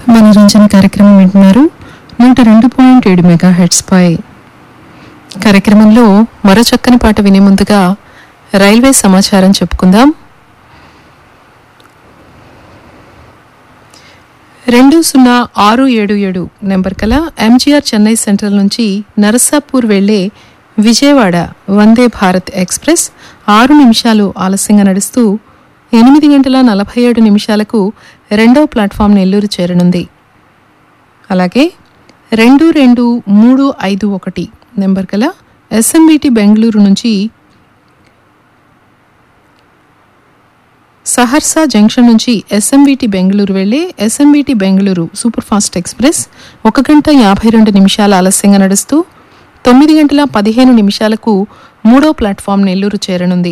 మనోరంజన కార్యక్రమం వింటున్నారు నూట రెండు పాయింట్ ఏడు మెగా హెడ్స్ పై కార్యక్రమంలో మరో చక్కని పాట వినే ముందుగా రైల్వే సమాచారం చెప్పుకుందాం రెండు సున్నా ఆరు ఏడు ఏడు నెంబర్ కల ఎంజీఆర్ చెన్నై సెంట్రల్ నుంచి నరసాపూర్ వెళ్లే విజయవాడ వందే భారత్ ఎక్స్ప్రెస్ ఆరు నిమిషాలు ఆలస్యంగా నడుస్తూ ఎనిమిది గంటల నలభై ఏడు నిమిషాలకు రెండవ ప్లాట్ఫామ్ నెల్లూరు చేరనుంది అలాగే రెండు రెండు మూడు ఐదు ఒకటి నెంబర్ గల ఎస్ఎంబిటి బెంగళూరు నుంచి సహర్సా జంక్షన్ నుంచి ఎస్ఎంబిటి బెంగళూరు వెళ్లే SMBT Bengaluru super fast express ఒక గంట యాభై రెండు నిమిషాల ఆలస్యంగా నడుస్తూ తొమ్మిది గంటల పదిహేను నిమిషాలకు మూడో ప్లాట్ఫామ్ నెల్లూరు చేరనుంది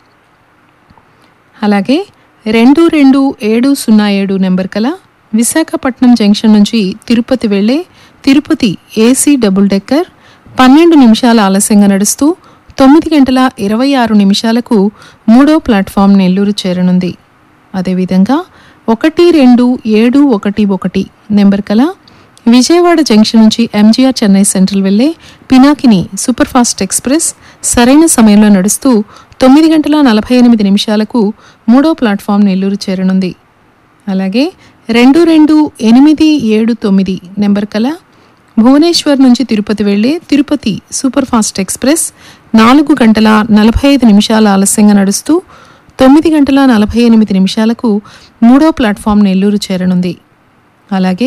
అలాగే రెండు రెండు ఏడు సున్నా ఏడు నెంబర్ కల విశాఖపట్నం జంక్షన్ నుంచి తిరుపతి వెళ్లే తిరుపతి ఏసీ డబుల్ డెక్కర్ పన్నెండు నిమిషాల ఆలస్యంగా నడుస్తూ తొమ్మిది గంటల ఇరవై ఆరు నిమిషాలకు మూడో ప్లాట్ఫామ్ నెల్లూరు చేరనుంది అదేవిధంగా ఒకటి రెండు ఏడు ఒకటి ఒకటి నెంబర్ కల విజయవాడ జంక్షన్ నుంచి ఎంజీఆర్ చెన్నై సెంట్రల్ వెళ్లే పినాకిని సూపర్ ఫాస్ట్ ఎక్స్ప్రెస్ సరైన సమయంలో నడుస్తూ తొమ్మిది గంటల నలభై ఎనిమిది నిమిషాలకు మూడో ప్లాట్ఫామ్ నెల్లూరు చేరనుంది అలాగే రెండు రెండు ఎనిమిది ఏడు తొమ్మిది నెంబర్ కల భువనేశ్వర్ నుంచి తిరుపతి వెళ్లే తిరుపతి సూపర్ ఫాస్ట్ ఎక్స్ప్రెస్ నాలుగు గంటల నలభై ఐదు నిమిషాల ఆలస్యంగా నడుస్తూ తొమ్మిది గంటల నలభై ఎనిమిది నిమిషాలకు మూడో ప్లాట్ఫామ్ నెల్లూరు చేరనుంది అలాగే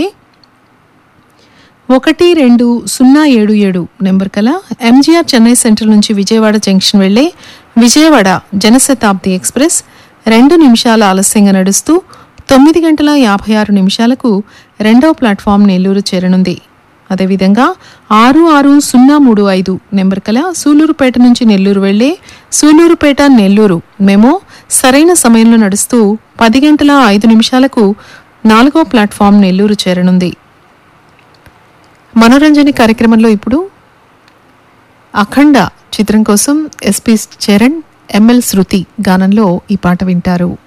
ఒకటి రెండు సున్నా ఏడు ఏడు నెంబర్ కల ఎంజీఆర్ చెన్నై సెంట్రల్ నుంచి విజయవాడ జంక్షన్ వెళ్లే విజయవాడ జనశతాబ్ది ఎక్స్ప్రెస్ రెండు నిమిషాల ఆలస్యంగా నడుస్తూ తొమ్మిది గంటల యాభై ఆరు నిమిషాలకు రెండవ ప్లాట్ఫామ్ నెల్లూరు చేరనుంది అదేవిధంగా ఆరు ఆరు సున్నా మూడు ఐదు నెంబర్ కల సూలూరుపేట నుంచి నెల్లూరు వెళ్లే సూలూరుపేట నెల్లూరు మేము సరైన సమయంలో నడుస్తూ పది గంటల ఐదు నిమిషాలకు నాలుగో ప్లాట్ఫామ్ నెల్లూరు చేరనుంది మనోరంజని కార్యక్రమంలో ఇప్పుడు అఖండ చిత్రం కోసం ఎస్పి చరణ్ ఎంఎల్ శృతి గానంలో ఈ పాట వింటారు